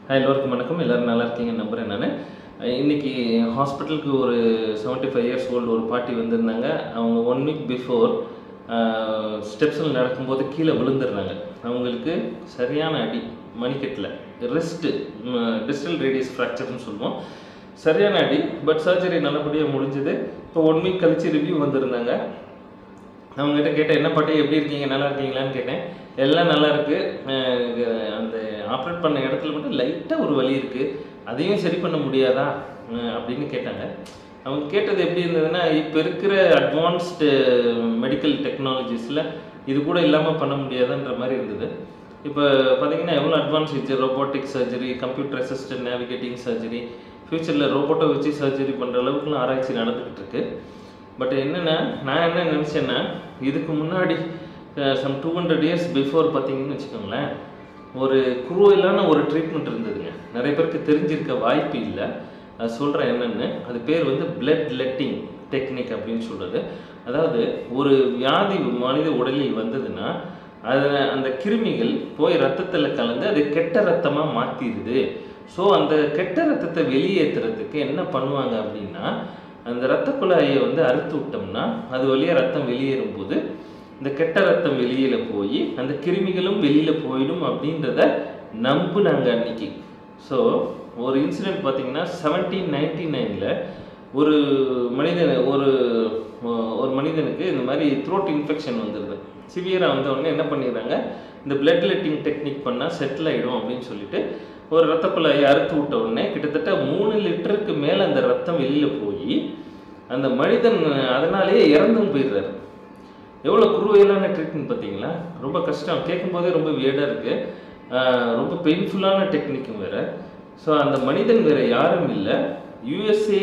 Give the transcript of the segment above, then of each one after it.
hi எல்லோருக்கும் வணக்கம் எல்லோரும் நல்லா இருக்கீங்க நம்புகிறேன் நான் இன்னைக்கு ஹாஸ்பிட்டலுக்கு ஒரு 75 ஃபைவ் இயர்ஸ் ஓல்டு ஒரு பாட்டி வந்திருந்தாங்க அவங்க ஒன் வீக் பிஃபோர் ஸ்டெப்ஸில் நடக்கும்போது கீழே விழுந்துடுறாங்க அவங்களுக்கு சரியான அடி மணிக்கட்டில் ரிஸ்ட்டு டிஸ்டல் ரேடியஸ் ஃப்ராக்சர்னு சொல்லுவோம் சரியான அடி பட் சர்ஜரி நல்லபடியாக முடிஞ்சது இப்போ ஒன் வீக் கழிச்சு ரிவ்யூ வந்திருந்தாங்க அவங்ககிட்ட கேட்டேன் என்ன பாட்டி எப்படி இருக்கீங்க நல்லா இருக்கீங்களான்னு கேட்டேன் எல்லாம் நல்லா இருக்கு அஹ் இது அந்த ஆப்ரேட் பண்ண இடத்துல மட்டும் லைட்டாக ஒரு வலி இருக்கு அதையும் சரி பண்ண முடியாதா அஹ் அப்படின்னு கேட்டாங்க அவங்க கேட்டது எப்படி இருந்ததுன்னா இப்போ இருக்கிற அட்வான்ஸ்டு மெடிக்கல் டெக்னாலஜிஸில் இது கூட இல்லாமல் பண்ண முடியாதுன்ற மாதிரி இருந்தது இப்போ பார்த்தீங்கன்னா எவ்வளோ அட்வான்ஸ் ஆயிடுச்சு robotic surgery computer assistant navigating surgery ஃப்யூச்சரில் ரோபோட்டை வச்சு சர்ஜரி பண்ணுற அளவுக்குலாம் ஆராய்ச்சி நடந்துக்கிட்டு இருக்கு பட் என்னென்னா நான் என்ன நினச்சேன்னா இதுக்கு முன்னாடி some two hundred years before பார்த்தீங்கன்னு வச்சுக்கோங்களேன் ஒரு குரூவலான ஒரு ட்ரீட்மெண்ட் இருந்ததுங்க நிறைய பேருக்கு தெரிஞ்சிருக்க வாய்ப்பு இல்லை அது சொல்கிறேன் என்னென்னு அது பேர் வந்து பிளட் லெட்டிங் டெக்னிக் அப்படின்னு சொல்கிறது அதாவது ஒரு வியாதி மனித உடலில் வந்ததுன்னா அதில் அந்த கிருமிகள் போய் ரத்தத்தில் கலந்து அது கெட்ட ரத்தமாக மாற்றிடுது ஸோ அந்த கெட்ட ரத்தத்தை வெளியேற்றுறதுக்கு என்ன பண்ணுவாங்க அப்படின்னா அந்த இரத்த குழாயை வந்து அறுத்து விட்டோம்னா அது வழியாக ரத்தம் வெளியேறும் போது இந்த கெட்ட ரத்தம் வெளியில் போய் அந்த கிருமிகளும் வெளியில் போயிடும் அப்படின்றத நம்புனாங்க அன்னைக்கு ஸோ ஒரு இன்சிடெண்ட் பார்த்தீங்கன்னா செவன்டீன் நைன்டி நைனில் ஒரு மனிதன் ஒரு ஒரு மனிதனுக்கு இந்த மாதிரி த்ரோட் இன்ஃபெக்ஷன் வந்துடுது சிவியராக வந்த உடனே என்ன பண்ணிடுறாங்க இந்த பிளட் லெட்டிங் டெக்னிக் பண்ணால் செட்டில் ஆகிடும் அப்படின்னு சொல்லிட்டு ஒரு ரத்த குழாயை அறுத்து விட்ட உடனே கிட்டத்தட்ட மூணு லிட்டருக்கு மேலே அந்த ரத்தம் வெளியில் போய் அந்த மனிதன் அதனாலேயே இறந்தும் போயிடுறாரு எவ்வளோ குருவையிலான ட்ரீட்மெண்ட் பார்த்தீங்களா ரொம்ப கஷ்டம் கேட்கும்போதே ரொம்ப வியர்டாக இருக்குது ரொம்ப பெயின்ஃபுல்லான டெக்னிக்கும் வேறு ஸோ அந்த மனிதன் வேறு யாரும் இல்லை யூஎஸ்ஏ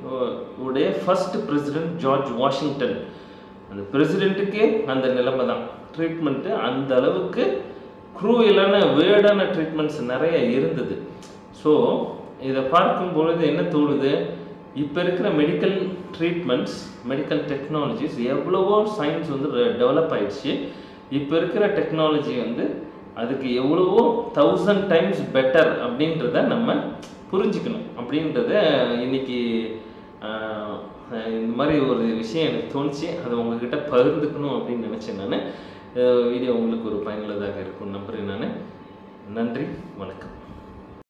உடைய ஃபர்ஸ்ட் பிரசிடென்ட் ஜார்ஜ் வாஷிங்டன் அந்த பிரசிடெண்ட்டுக்கே அந்த நிலைமை தான் ட்ரீட்மெண்ட்டு அந்த அளவுக்கு குரூவலான வேர்டான ட்ரீட்மெண்ட்ஸ் நிறைய இருந்தது ஸோ இதை பார்க்கும் பொழுது என்ன தோணுது இப்போ இருக்கிற மெடிக்கல் ட்ரீட்மெண்ட்ஸ் மெடிக்கல் டெக்னாலஜிஸ் எவ்வளவோ சயின்ஸ் வந்து டெவலப் ஆயிடுச்சு இப்போ இருக்கிற டெக்னாலஜி வந்து அதுக்கு எவ்வளவோ தௌசண்ட் டைம்ஸ் பெட்டர் அப்படின்றத நம்ம புரிஞ்சுக்கணும் அப்படின்றத இன்னைக்கு ஆஹ், இந்த மாதிரி ஒரு விஷயம் எனக்கு தோணுச்சு அதை உங்ககிட்ட பகிர்ந்துக்கணும் அப்படின்னு நினச்சேன் நான் வீடியோ உங்களுக்கு ஒரு பயனுள்ளதாக இருக்கும் நம்புகிறேன் நான் நன்றி வணக்கம்